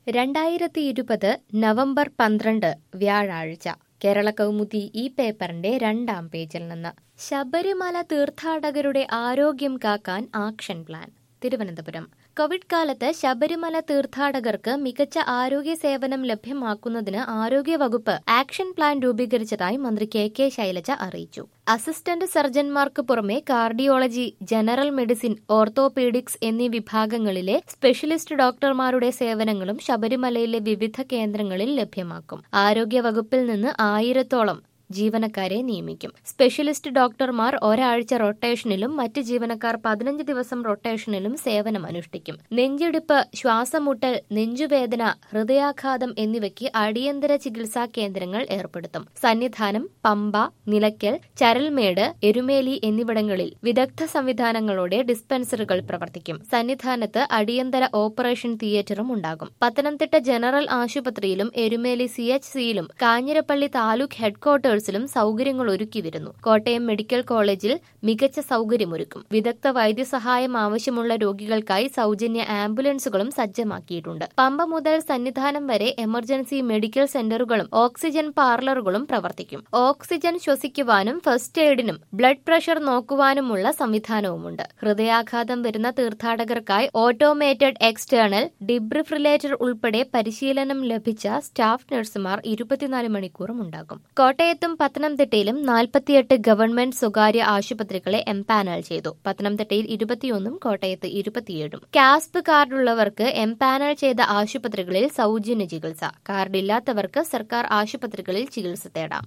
രണ്ടായിരത്തി ഇരുപത് നവംബർ പന്ത്രണ്ട് വ്യാഴാഴ്ച കേരള കൗമുദി ഈ പേപ്പറിന്റെ രണ്ടാം പേജിൽ നിന്ന് ശബരിമല തീർത്ഥാടകരുടെ ആരോഗ്യം കാക്കാൻ ആക്ഷൻ പ്ലാൻ തിരുവനന്തപുരം കോവിഡ് കാലത്ത് ശബരിമല തീർത്ഥാടകർക്ക് മികച്ച ആരോഗ്യ സേവനം ലഭ്യമാക്കുന്നതിന് ആരോഗ്യവകുപ്പ് ആക്ഷൻ പ്ലാൻ രൂപീകരിച്ചതായി മന്ത്രി കെ കെ ശൈലജ അറിയിച്ചു അസിസ്റ്റന്റ് സർജൻമാർക്ക് പുറമെ കാർഡിയോളജി ജനറൽ മെഡിസിൻ ഓർത്തോപീഡിക്സ് എന്നീ വിഭാഗങ്ങളിലെ സ്പെഷ്യലിസ്റ്റ് ഡോക്ടർമാരുടെ സേവനങ്ങളും ശബരിമലയിലെ വിവിധ കേന്ദ്രങ്ങളിൽ ലഭ്യമാക്കും ആരോഗ്യവകുപ്പിൽ നിന്ന് ആയിരത്തോളം ജീവനക്കാരെ നിയമിക്കും സ്പെഷ്യലിസ്റ്റ് ഡോക്ടർമാർ ഒരാഴ്ച റൊട്ടേഷനിലും മറ്റ് ജീവനക്കാർ പതിനഞ്ച് ദിവസം റൊട്ടേഷനിലും സേവനം അനുഷ്ഠിക്കും നെഞ്ചിടിപ്പ് ശ്വാസമുട്ടൽ നെഞ്ചുവേദന ഹൃദയാഘാതം എന്നിവയ്ക്ക് അടിയന്തര ചികിത്സാ കേന്ദ്രങ്ങൾ ഏർപ്പെടുത്തും സന്നിധാനം പമ്പ നിലയ്ക്കൽ ചരൽമേട് എരുമേലി എന്നിവിടങ്ങളിൽ വിദഗ്ധ സംവിധാനങ്ങളോടെ ഡിസ്പെൻസറുകൾ പ്രവർത്തിക്കും സന്നിധാനത്ത് അടിയന്തര ഓപ്പറേഷൻ തിയേറ്ററും ഉണ്ടാകും പത്തനംതിട്ട ജനറൽ ആശുപത്രിയിലും എരുമേലി സി എച്ച് സിയിലും കാഞ്ഞിരപ്പള്ളി താലൂക്ക് ഹെഡ്ക്വാർട്ടേഴ്സ് സിലും സൗകര്യങ്ങൾ ഒരുക്കി വരുന്നു കോട്ടയം മെഡിക്കൽ കോളേജിൽ മികച്ച സൗകര്യമൊരുക്കും വിദഗ്ധ വൈദ്യസഹായം ആവശ്യമുള്ള രോഗികൾക്കായി സൗജന്യ ആംബുലൻസുകളും സജ്ജമാക്കിയിട്ടുണ്ട് പമ്പ മുതൽ സന്നിധാനം വരെ എമർജൻസി മെഡിക്കൽ സെന്ററുകളും ഓക്സിജൻ പാർലറുകളും പ്രവർത്തിക്കും ഓക്സിജൻ ശ്വസിക്കുവാനും ഫസ്റ്റ് എയ്ഡിനും ബ്ലഡ് പ്രഷർ നോക്കുവാനുമുള്ള സംവിധാനവുമുണ്ട് ഹൃദയാഘാതം വരുന്ന തീർത്ഥാടകർക്കായി ഓട്ടോമേറ്റഡ് എക്സ്റ്റേണൽ ഡിബ്രിഫ്രിലേറ്റർ ഉൾപ്പെടെ പരിശീലനം ലഭിച്ച സ്റ്റാഫ് നഴ്സുമാർ ഇരുപത്തിനാല് മണിക്കൂറും ഉണ്ടാകും കോട്ടയത്തും പത്തനംതിട്ടയിലും നാൽപ്പത്തിയെട്ട് ഗവൺമെന്റ് സ്വകാര്യ ആശുപത്രികളെ എംപാനൽ ചെയ്തു പത്തനംതിട്ടയിൽ ഇരുപത്തിയൊന്നും കോട്ടയത്ത് ഇരുപത്തിയേഴും കാസ്പ് കാർഡുള്ളവർക്ക് എംപാനൽ ചെയ്ത ആശുപത്രികളിൽ സൗജന്യ ചികിത്സ കാർഡില്ലാത്തവർക്ക് സർക്കാർ ആശുപത്രികളിൽ ചികിത്സ തേടാം